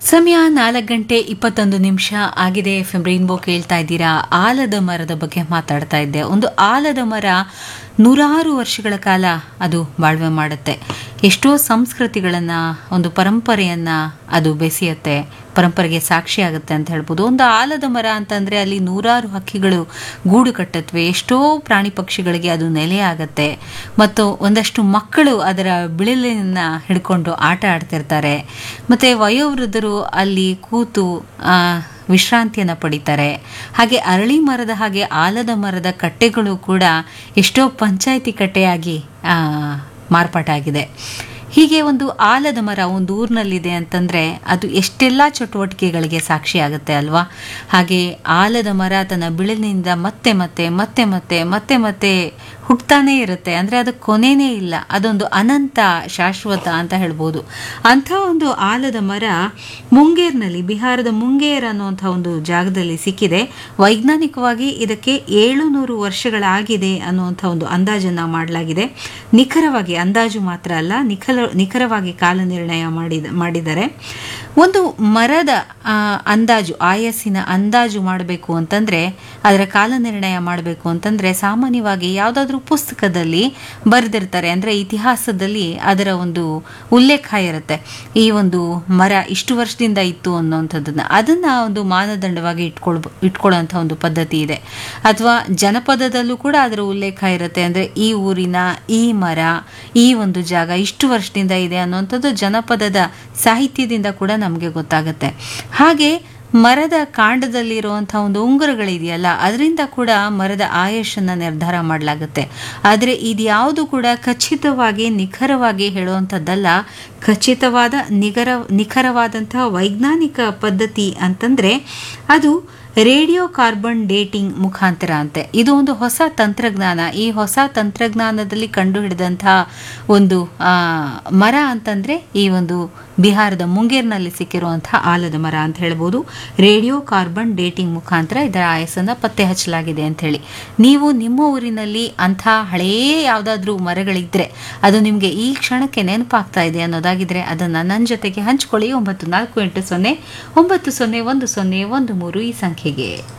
ಸಮಯ ನಾಲ್ಕು ಗಂಟೆ ಇಪ್ಪತ್ತೊಂದು ನಿಮಿಷ ಆಗಿದೆ ಎಫ್ ಎಂ ರೈನ್ಬೋ ಕೇಳ್ತಾ ಇದ್ದೀರಾ ಆಲದ ಮರದ ಬಗ್ಗೆ ಮಾತಾಡ್ತಾ ಇದ್ದೆ ಒಂದು ಆಲದ ಮರ ನೂರಾರು ವರ್ಷಗಳ ಕಾಲ ಅದು ಬಾಳ್ವೆ ಮಾಡುತ್ತೆ ಎಷ್ಟೋ ಸಂಸ್ಕೃತಿಗಳನ್ನು ಒಂದು ಪರಂಪರೆಯನ್ನು ಅದು ಬೆಸೆಯುತ್ತೆ ಪರಂಪರೆಗೆ ಸಾಕ್ಷಿ ಆಗುತ್ತೆ ಅಂತ ಹೇಳ್ಬೋದು ಒಂದು ಆಲದ ಮರ ಅಂತಂದರೆ ಅಲ್ಲಿ ನೂರಾರು ಹಕ್ಕಿಗಳು ಗೂಡು ಕಟ್ಟತ್ವೆ ಎಷ್ಟೋ ಪ್ರಾಣಿ ಪಕ್ಷಿಗಳಿಗೆ ಅದು ನೆಲೆಯಾಗತ್ತೆ ಮತ್ತು ಒಂದಷ್ಟು ಮಕ್ಕಳು ಅದರ ಬಿಳಿಲಿನ ಹಿಡ್ಕೊಂಡು ಆಟ ಆಡ್ತಿರ್ತಾರೆ ಮತ್ತು ವಯೋವೃದ್ಧರು ಅಲ್ಲಿ ಕೂತು ಆ, ವಿಶ್ರಾಂತಿಯನ್ನು ಪಡಿತಾರೆ ಹಾಗೆ ಅರಳಿ ಮರದ ಹಾಗೆ ಆಲದ ಮರದ ಕಟ್ಟೆಗಳು ಕೂಡ ಎಷ್ಟೋ ಪಂಚಾಯಿತಿ ಕಟ್ಟೆಯಾಗಿ ಆ, ಮಾರ್ಪಾಟಾಗಿದೆ ಹೀಗೆ ಒಂದು ಆಲದ ಮರ ಒಂದು ಊರಿನಲ್ಲಿದೆ ಅಂತಂದರೆ ಅದು ಎಷ್ಟೆಲ್ಲ ಚಟುವಟಿಕೆಗಳಿಗೆ ಸಾಕ್ಷಿಯಾಗುತ್ತೆ ಅಲ್ವಾ ಹಾಗೆ ಆಲದ ಮರ ತನ್ನ ಬಿಳಿನಿಂದ ಮತ್ತೆ ಮತ್ತೆ ಮತ್ತೆ ಮತ್ತೆ ಮತ್ತೆ ಮತ್ತೆ ಹುಟ್ತಾನೇ ಇರುತ್ತೆ ಅಂದರೆ ಅದು ಕೊನೆನೇ ಇಲ್ಲ ಅದೊಂದು ಅನಂತ ಶಾಶ್ವತ ಅಂತ ಹೇಳ್ಬೋದು ಅಂಥ ಒಂದು ಆಲದ ಮರ ಮುಂಗೇರ್ನಲ್ಲಿ ಬಿಹಾರದ ಮುಂಗೇರ್ ಅನ್ನುವಂಥ ಒಂದು ಜಾಗದಲ್ಲಿ ಸಿಕ್ಕಿದೆ ವೈಜ್ಞಾನಿಕವಾಗಿ ಇದಕ್ಕೆ ಏಳುನೂರು ವರ್ಷಗಳಾಗಿದೆ ಅನ್ನುವಂಥ ಒಂದು ಅಂದಾಜನ್ನು ಮಾಡಲಾಗಿದೆ ನಿಖರವಾಗಿ ಅಂದಾಜು ಮಾತ್ರ ಅಲ್ಲ ನಿಖರ ನಿಖರವಾಗಿ ಕಾಲ ನಿರ್ಣಯ ಮಾಡಿದ ಮಾಡಿದ್ದಾರೆ ಒಂದು ಮರದ ಆ, ಅಂದಾಜು ಆಯಸ್ಸಿನ ಅಂದಾಜು ಮಾಡಬೇಕು ಅಂತಂದರೆ ಅದರ ಕಾಲ ನಿರ್ಣಯ ಮಾಡಬೇಕು ಅಂತಂದರೆ ಸಾಮಾನ್ಯವಾಗಿ ಯಾವುದಾದ್ರೂ ಪುಸ್ತಕದಲ್ಲಿ ಬರೆದಿರ್ತಾರೆ ಅಂದರೆ ಇತಿಹಾಸದಲ್ಲಿ ಅದರ ಒಂದು ಉಲ್ಲೇಖ ಇರುತ್ತೆ ಈ ಒಂದು ಮರ ಇಷ್ಟು ವರ್ಷದಿಂದ ಇತ್ತು ಅನ್ನೋಂಥದ್ದನ್ನು ಅದನ್ನು ಒಂದು ಮಾನದಂಡವಾಗಿ ಇಟ್ಕೊಳ್ ಇಟ್ಕೊಳ್ಳೋಂಥ ಒಂದು ಪದ್ಧತಿ ಇದೆ ಅಥವಾ ಜನಪದದಲ್ಲೂ ಕೂಡ ಅದರ ಉಲ್ಲೇಖ ಇರುತ್ತೆ ಅಂದರೆ ಈ ಊರಿನ ಈ ಮರ ಈ ಒಂದು ಜಾಗ ಇಷ್ಟು ವರ್ಷದಿಂದ ಇದೆ ಅನ್ನುವಂಥದ್ದು ಜನಪದದ ಸಾಹಿತ್ಯದಿಂದ ಕೂಡ ನಮಗೆ ಗೊತ್ತಾಗುತ್ತೆ ಹಾಗೆ ಮರದ ಕಾಂಡದಲ್ಲಿರುವಂಥ ಒಂದು ಉಂಗುರಗಳಿದೆಯಲ್ಲ ಅದರಿಂದ ಕೂಡ ಮರದ ಆಯುಷನ್ನು ನಿರ್ಧಾರ ಮಾಡಲಾಗುತ್ತೆ ಆದರೆ ಇದ್ಯಾವುದು ಕೂಡ ಖಚಿತವಾಗಿ ನಿಖರವಾಗಿ ಹೇಳುವಂಥದ್ದಲ್ಲ ಖಚಿತವಾದ ನಿಖರ ನಿಖರವಾದಂತಹ ವೈಜ್ಞಾನಿಕ ಪದ್ಧತಿ ಅಂತಂದರೆ ಅದು ರೇಡಿಯೋ ಕಾರ್ಬನ್ ಡೇಟಿಂಗ್ ಮುಖಾಂತರ ಅಂತೆ ಇದು ಒಂದು ಹೊಸ ತಂತ್ರಜ್ಞಾನ ಈ ಹೊಸ ತಂತ್ರಜ್ಞಾನದಲ್ಲಿ ಕಂಡುಹಿಡಿದಂತಹ ಒಂದು ಆ, ಮರ ಅಂತಂದರೆ ಈ ಒಂದು ಬಿಹಾರದ ಮುಂಗೇರ್ನಲ್ಲಿ ಸಿಕ್ಕಿರುವಂತಹ ಆಲದ ಮರ ಅಂತ ಹೇಳ್ಬೋದು ರೇಡಿಯೋ ಕಾರ್ಬನ್ ಡೇಟಿಂಗ್ ಮುಖಾಂತರ ಇದರ ಆಯಸ್ಸನ್ನು ಪತ್ತೆ ಹಚ್ಚಲಾಗಿದೆ ಅಂತ ಹೇಳಿ ನೀವು ನಿಮ್ಮ ಊರಿನಲ್ಲಿ ಅಂಥ ಹಳೆಯ ಯಾವುದಾದ್ರೂ ಮರಗಳಿದ್ದರೆ ಅದು ನಿಮಗೆ ಈ ಕ್ಷಣಕ್ಕೆ ನೆನಪಾಗ್ತಾ ಇದೆ ಅನ್ನೋದಾಗಿದ್ರೆ ಅದನ್ನು ನನ್ನ ಜೊತೆಗೆ ಹಂಚ್ಕೊಳ್ಳಿ ಒಂಬತ್ತು ನಾಲ್ಕು ಎಂಟು ಸೊನ್ನೆ ಒಂಬತ್ತು ಸೊನ್ನೆ ಒಂದು ಸೊನ್ನೆ ಒಂದು ಮೂರು ಈ ಸಂಖ್ಯೆಗೆ